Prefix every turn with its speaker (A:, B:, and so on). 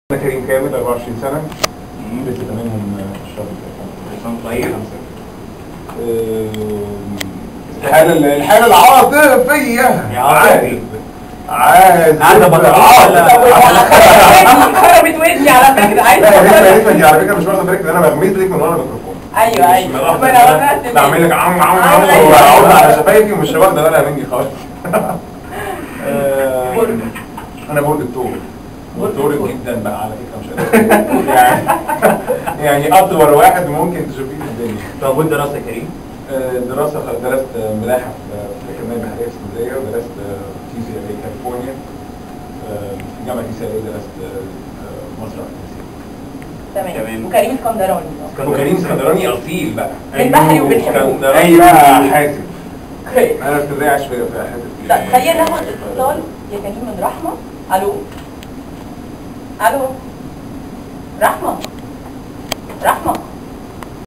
A: انا كريم كامل 24 سنه لسه تمامهم الشهر اللي فات.
B: طيب
A: آم، الحاله الحاله العاطفيه
B: يا عاطفي.
A: عازب
B: قاعدة بطلع
C: خربت ودني على فكره عايزه
A: لا هي
C: أقول-
A: اسمها دي على فكره مش واخده بالك ان انا بغمز لك من ورا الميكروفون
C: ايوه
A: مش
C: ايوه
A: واخدة
C: ما انا
A: بالك.
C: واخدة
A: بعمل لك عم عم عم
C: أيوة، أيوة.
A: واعض على شفايفي ومش واخده بالها مني خالص آه،
C: برج.
A: انا برج الثور
C: برج
A: دورك
C: الثور.
A: جدا بقى على فكره مش قادر يعني يعني اطول واحد ممكن تشوفيه في الدنيا
B: طب وانت دراسه كريم؟
A: آه، دراسة درست ملاحة في في الأكاديمية البحرية في اسكندرية ودرست تي سي ال كاليفورنيا آه، في جامعة تي سي ال درست آه، مسرح
C: تمام
B: تمام.
C: وكريم اسكندراني
A: وكريم اسكندراني أصيل بقى
C: من بحري وبنحبه.
A: اسكندراني بقى حاسب
C: اوكي
A: أنا اسكندرية عايش في في حاسب
C: طب خلينا ناخد اتصال يا كريم من رحمه الو الو رحمه رحمه